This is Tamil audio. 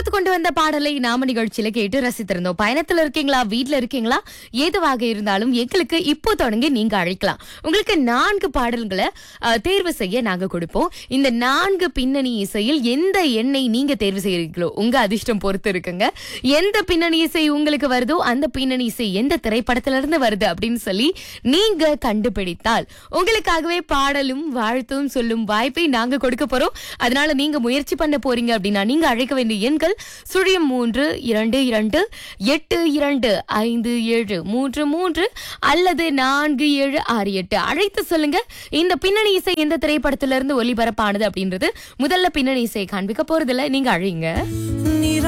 அடுத்து கொண்டு வந்த பாடலை நாம நிகழ்ச்சியில கேட்டு ரசித்திருந்தோம் பயணத்துல இருக்கீங்களா வீட்ல இருக்கீங்களா எதுவாக இருந்தாலும் எங்களுக்கு இப்போ தொடங்கி நீங்க அழைக்கலாம் உங்களுக்கு நான்கு பாடல்களை அஹ், தேர்வு செய்ய நாங்க கொடுப்போம் இந்த நான்கு பின்னணி இசையில் எந்த எண்ணை நீங்க தேர்வு செய்யறீங்களோ உங்க அதிர்ஷ்டம் பொறுத்து இருக்குங்க எந்த பின்னணி இசை உங்களுக்கு வருதோ அந்த பின்னணி இசை எந்த திரைப்படத்துல இருந்து வருது அப்படின்னு சொல்லி நீங்க கண்டுபிடித்தால் உங்களுக்காகவே பாடலும் வாழ்த்தும் சொல்லும் வாய்ப்பை நாங்க கொடுக்க போறோம் அதனால நீங்க முயற்சி பண்ண போறீங்க அப்படின்னா நீங்க அழைக்க வேண்டிய எண்கள் சுழியம் மூன்று இரண்டு இரண்டு எட்டு இரண்டு ஐந்து ஏழு மூன்று மூன்று அல்லது நான்கு ஏழு ஆறு எட்டு அழைத்து சொல்லுங்க இந்த பின்னணி இசை எந்த திரைப்படத்துல இருந்து ஒளிபரப்பானது அப்படின்றது முதல்ல பின்னணி இசை காண்பிக்க போறதில்ல நீங்க அழைங்க